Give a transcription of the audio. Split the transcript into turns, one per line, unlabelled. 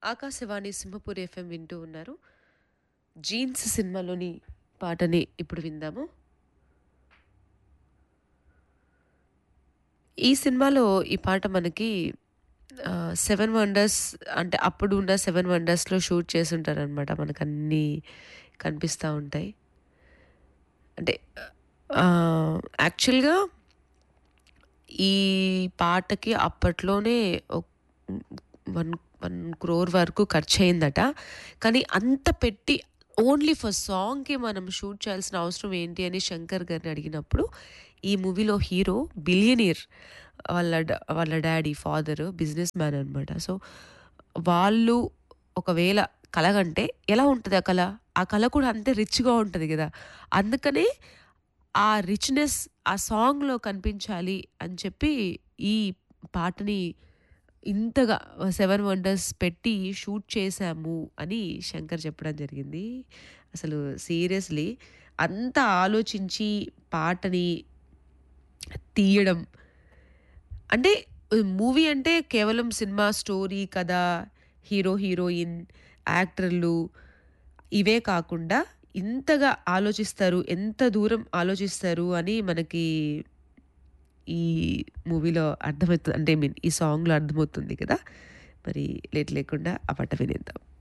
Akashvani Simhapur FM వింటూ ఉన్నారు jeans సినిమాలోని పాటని ఇప్పుడు విందాము ఈ సినిమాలో ఈ పాట మనకి సెవెన్ వండర్స్ అంటే అప్పుడు ఉన్న సెవెన్ వండర్స్లో షూట్ చేసి ఉంటారనమాట మనకు అన్నీ కనిపిస్తూ ఉంటాయి అంటే యాక్చువల్గా ఈ పాటకి అప్పట్లోనే వన్ వన్ క్రోర్ వరకు ఖర్చు అయిందట కానీ అంత పెట్టి ఓన్లీ ఫర్ సాంగ్కి మనం షూట్ చేయాల్సిన అవసరం ఏంటి అని శంకర్ గారిని అడిగినప్పుడు ఈ మూవీలో హీరో బిలియనీర్ వాళ్ళ డా- వాళ్ళ డాడీ ఫాదర్ బిజినెస్ మ్యాన్ అనమాట సో వాళ్ళు ఒకవేళ కలగంటే ఎలా ఉంటుంది ఆ కళ ఆ కళ కూడా అంతే రిచ్గా ఉంటుంది కదా అందుకనే ఆ రిచ్నెస్ ఆ సాంగ్లో కనిపించాలి అని చెప్పి ఈ పాటని ఇంతగా సెవెన్ వండర్స్ పెట్టి షూట్ చేశాము అని శంకర్ చెప్పడం జరిగింది అసలు సీరియస్లీ అంత ఆలోచించి పాటని తీయడం అంటే మూవీ అంటే కేవలం సినిమా స్టోరీ కథ హీరో హీరోయిన్ యాక్టర్లు ఇవే కాకుండా ఇంతగా ఆలోచిస్తారు ఎంత దూరం ఆలోచిస్తారు అని మనకి ఈ మూవీలో అర్థమవుతుంది అంటే మీన్ ఈ సాంగ్లో అర్థమవుతుంది కదా మరి లేట్ లేకుండా ఆ పాట వినేద్దాం